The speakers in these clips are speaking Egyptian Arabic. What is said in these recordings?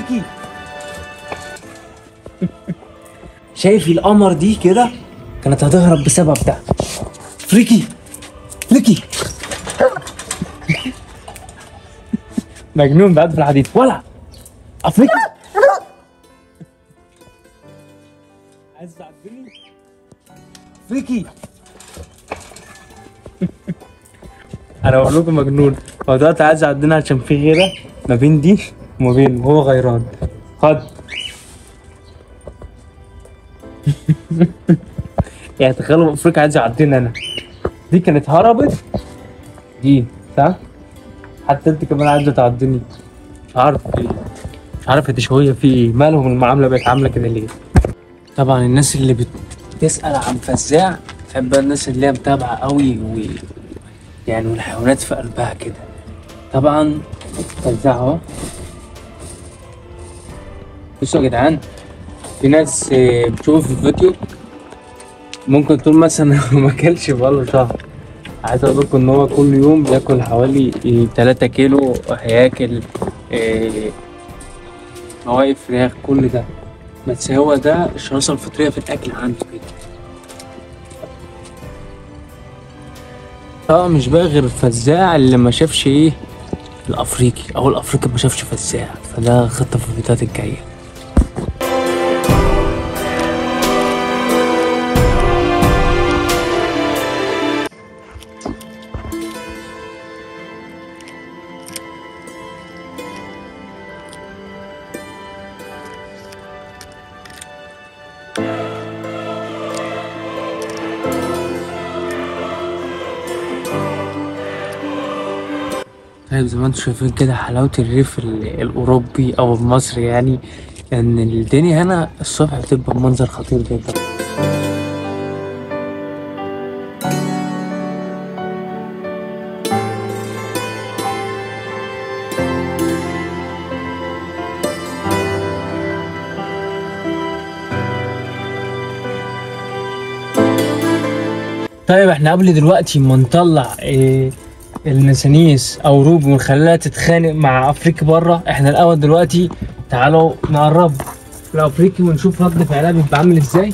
فريكي شايف القمر دي كده كانت هتهرب بسبب ده فريكي فريكي مجنون بعد في الحديد ولا افريقيا عايز تعبني فريكي انا بقول لكم مجنون هو دلوقتي عايز يعدينا عشان في غيره ما بين دي وما بين هو غيران خد يعني تخيلوا افريقيا عايز يعدينا انا دي كانت هربت دي صح حتى انت كمان عايزه تعديني مش عارف ايه مش عارف يا شويه في ايه مالهم المعامله بقت عامله كده ليه طبعا الناس اللي بتسال عن فزاع تحب الناس اللي هي متابعه قوي و يعني والحيوانات في قلبها كده طبعا فزاع اهو بصوا يا جدعان في ناس آه، بتشوف الفيديو ممكن تقول مثلا هو ما اكلش بقاله شهر عايز اقول لكم ان هو كل يوم بياكل حوالي 3 كيلو هياكل آه، روايق فراخ كل ده بس هو ده الشراسة الفطرية في الأكل عنده كده اه مش بقى غير الفزاع اللي ما شافش ايه الافريقي او الافريقي ما شافش فزاع فده خطة في الفيديوهات الجاية طيب زي ما انتم شايفين كده حلاوة الريف ال- الأوروبي أو المصري يعني إن الدنيا هنا الصبح بتبقى بمنظر خطير جدا طيب احنا قبل دلوقتي ما نطلع إيه النسانيس او روبي ونخليها تتخانق مع افريقي بره احنا الاول دلوقتي تعالوا نقرب لافريقي ونشوف رد فعلها بيبقى عامل ازاي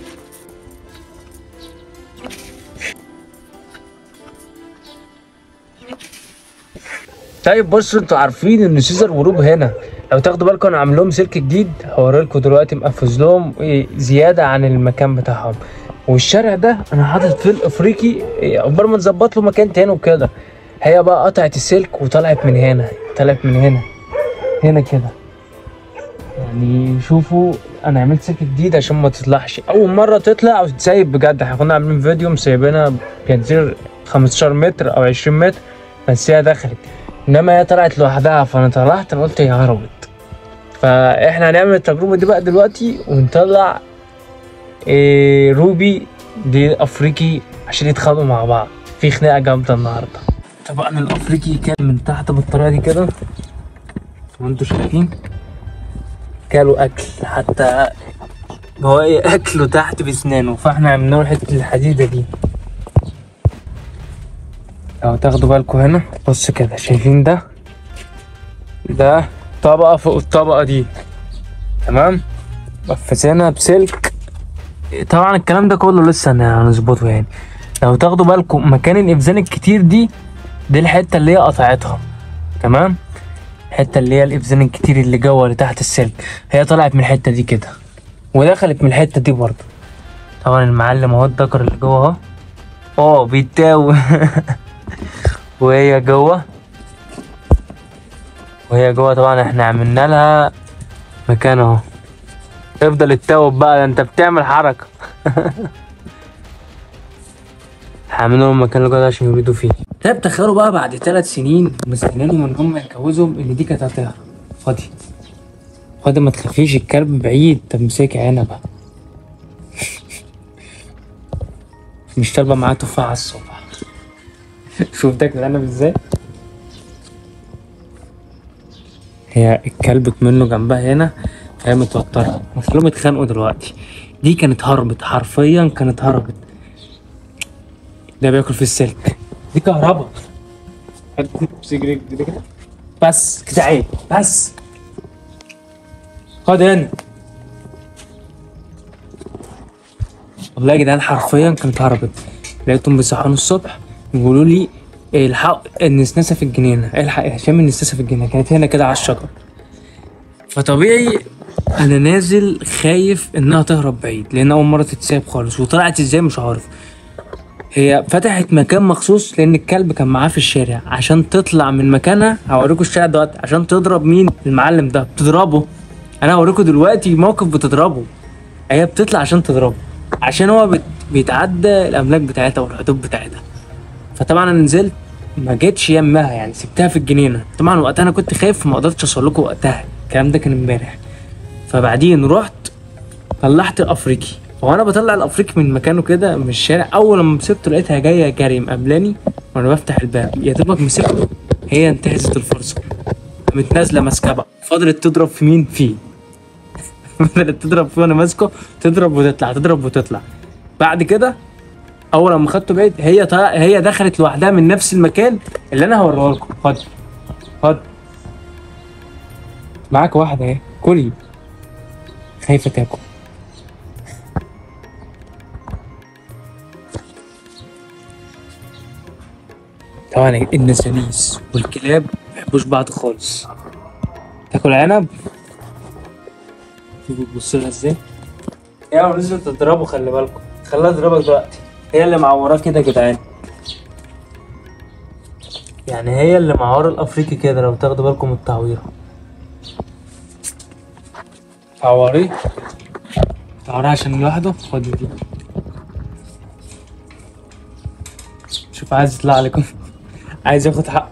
طيب بصوا انتوا عارفين ان سيزر وروب هنا لو تاخدوا بالكم انا عامل لهم سلك جديد هوريلكم دلوقتي مقفز لهم ايه زياده عن المكان بتاعهم والشارع ده انا حاطط فيه الافريقي إيه، عقبال ما نظبط له مكان تاني وكده هي بقى قطعت السلك وطلعت من هنا طلعت من هنا هنا كده يعني شوفوا انا عملت سلك جديد عشان ما تطلعش اول مره تطلع وتتسيب بجد احنا كنا عاملين فيديو مسيبينها بينزل 15 متر او 20 متر بس هي دخلت انما هي طلعت لوحدها فانا طلعت انا قلت هي هربت فاحنا هنعمل التجربه دي بقى دلوقتي ونطلع إيه روبي دي افريقي عشان يتخانقوا مع بعض في خناقه جامده النهارده طبعا الافريقي كان من تحت بالطريقه دي كده زي ما انتوا شايفين كلوا اكل حتى هو ايه اكله تحت بسنانه فاحنا عملنا له حته الحديده دي لو تاخدوا بالكم هنا بص كده شايفين ده ده طبقه فوق الطبقه دي تمام قفزنا بسلك طبعا الكلام ده كله لسه هنظبطه يعني لو تاخدوا بالكم مكان الابزان الكتير دي دي الحته اللي هي قطعتها تمام الحته اللي هي الابزان الكتير اللي جوه اللي تحت السلك هي طلعت من الحته دي كده ودخلت من الحته دي برضه طبعا المعلم اهو الدكر اللي جوه اهو اه بيتاوي وهي جوه وهي جوه طبعا احنا عملنا لها مكان اهو تفضل تتوب بقى ده انت بتعمل حركة هعمل لهم مكان لجوه ده عشان يولدوا فيه طيب تخيلوا بقى بعد ثلاث سنين مستنينهم ان هم يتجوزهم ان دي كانت هتهرب فاضي فاضي ما تخافيش الكلب بعيد طب مسك عينها بقى مش طالبة معاه تفاحة على الصبح شوف تاكل العنب ازاي هي الكلب منه جنبها هنا فهي متوترة المفروض يتخانقوا دلوقتي دي كانت هربت حرفيا كانت هربت ده بياكل في السلك دي كهربا امسك رجلي كده بس كده عيب بس خد هنا والله يا جدعان حرفيا كانت هربت لقيتهم بيصحوني الصبح يقولوا لي إيه الحق النسناسه في الجنينه الحق يا هشام النسناسه في الجنينه كانت هنا كده على الشجر فطبيعي انا نازل خايف انها تهرب بعيد لان اول مره تتساب خالص وطلعت ازاي مش عارف هي فتحت مكان مخصوص لان الكلب كان معاه في الشارع عشان تطلع من مكانها هوريكم الشارع دلوقتي عشان تضرب مين المعلم ده بتضربه انا هوريكم دلوقتي موقف بتضربه هي بتطلع عشان تضربه عشان هو بت... بيتعدى الاملاك بتاعتها والحدود بتاعتها فطبعا انا نزلت ما جيتش يمها يعني سبتها في الجنينه طبعا وقتها انا كنت خايف فما قدرتش اوصل لكم وقتها الكلام ده كان امبارح فبعدين رحت طلعت الافريقي وانا بطلع الافريقي من مكانه كده من الشارع اول لما مسكته لقيتها جايه جري مقابلاني وانا بفتح الباب يا دوبك مسكته هي انتهزت الفرصه قامت نازله ماسكه بقى فضلت تضرب في مين فيه فضلت تضرب فيه وانا ماسكه تضرب وتطلع تضرب وتطلع بعد كده اول لما خدته بعيد هي طلع هي دخلت لوحدها من نفس المكان اللي انا هوريه لكم خد خد معاك واحده اهي كلي خايفه تاكل طبعا النسانيس والكلاب ما بيحبوش بعض خالص تاكل عنب شوفوا بتبص لها ازاي هي لو نزلت تضربه خلي بالكم خليها تضربك دلوقتي هي اللي معوراه كده يا جدعان يعني هي اللي معوره الافريقي كده لو تاخدوا بالكم من التعويره تعوريه تعوريه عشان لوحده خد دي شوف عايز يطلع لكم عايز ياخد حقه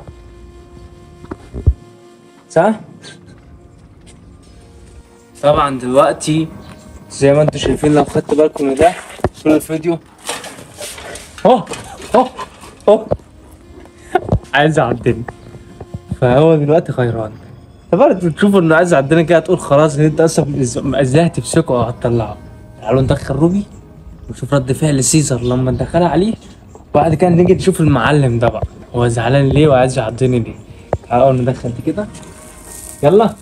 صح؟ طبعا دلوقتي زي ما انتم شايفين لو خدت بالكم من ده طول الفيديو اهو اهو اهو عايز يعدني فهو دلوقتي خيران فبرضه تشوفوا انه عايز يعدني كده تقول خلاص ان انت اصلا ازاي هتمسكه او هتطلعه تعالوا ندخل روبي ونشوف رد فعل سيزر لما ندخلها عليه وبعد كده نيجي نشوف المعلم ده بقى هو زعلان ليه وعايز يعضني ليه تعالوا ندخل دي كده يلا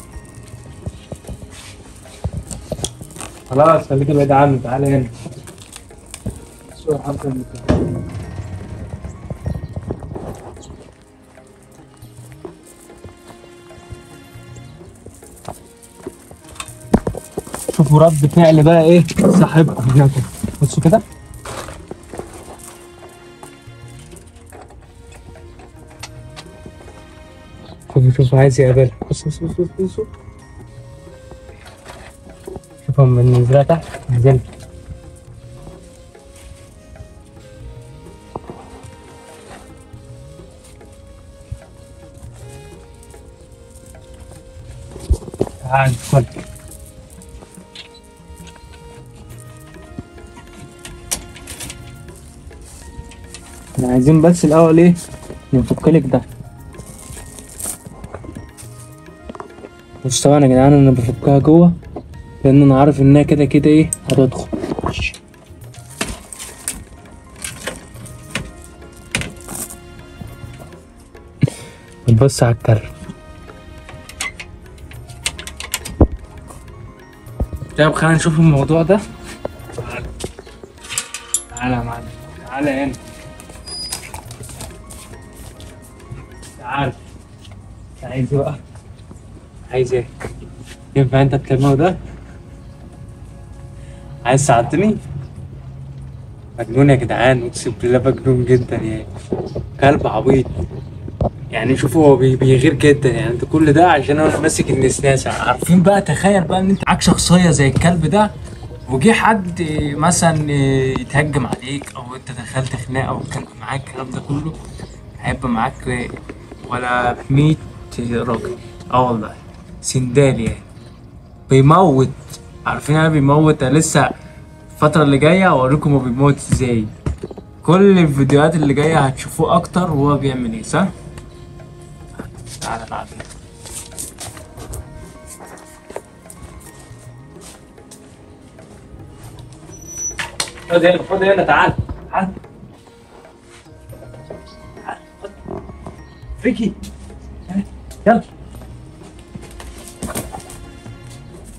خلاص خليك بعيد عني تعالى هنا شو حاطط شوفوا رد فعل بقى ايه صاحبكم هناك بصوا كده شوفوا شوفوا عايز يقابلها بصوا بصوا بصوا بصوا شوفهم من نزلها تحت نزل تعال ادخل احنا عايزين بس الاول ايه نفك لك ده بص طبعا يا جدعان انا بفكها جوه لان انا عارف انها كده كده ايه هتدخل بص على الكلب طيب خلينا نشوف الموضوع ده تعالى تعالى يا معلم تعالى هنا تعال عايز ايه بقى عايز ايه ينفع انت بتعمله ده عايز تساعدني مجنون يا جدعان اقسم بالله مجنون جدا يعني كلب عبيط يعني شوفوا هو بي- بيغير جدا يعني انت كل ده عشان انا ماسك النسناسه عارفين بقى تخيل بقى ان انت معاك شخصيه زي الكلب ده وجه حد مثلا يتهجم عليك او انت دخلت خناقه وكان معاك الكلام ده كله هيبقى معاك ولا 100 راجل اه والله سندال يعني بيموت عارفين انا بيموت انا لسه الفترة اللي جاية هوريكم هو بيموت ازاي كل الفيديوهات اللي جاية هتشوفوه اكتر وهو بيعمل ايه صح؟ تعالى بعد خد هنا خد هنا تعال تعال تعال خد. فريكي يلا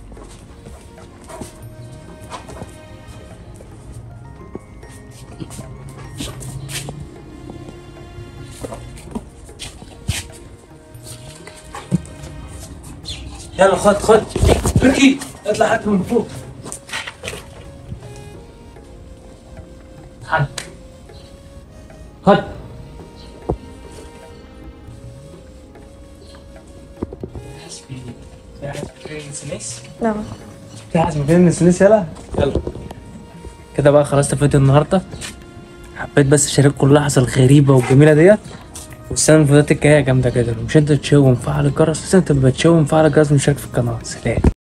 يلا خد خد تركي اطلع حتى من فوق خد خد نعم في حاجة فين السنيس يلا يلا كده بقى خلصت فيديو النهارده حبيت بس اشارككم اللحظه الغريبه والجميله ديت والسنه الفيديوهات الجايه جامده جدا مش انت تشوف ومفعل الجرس بس انت بتشوف ومفعل الجرس ومشارك في القناه سلام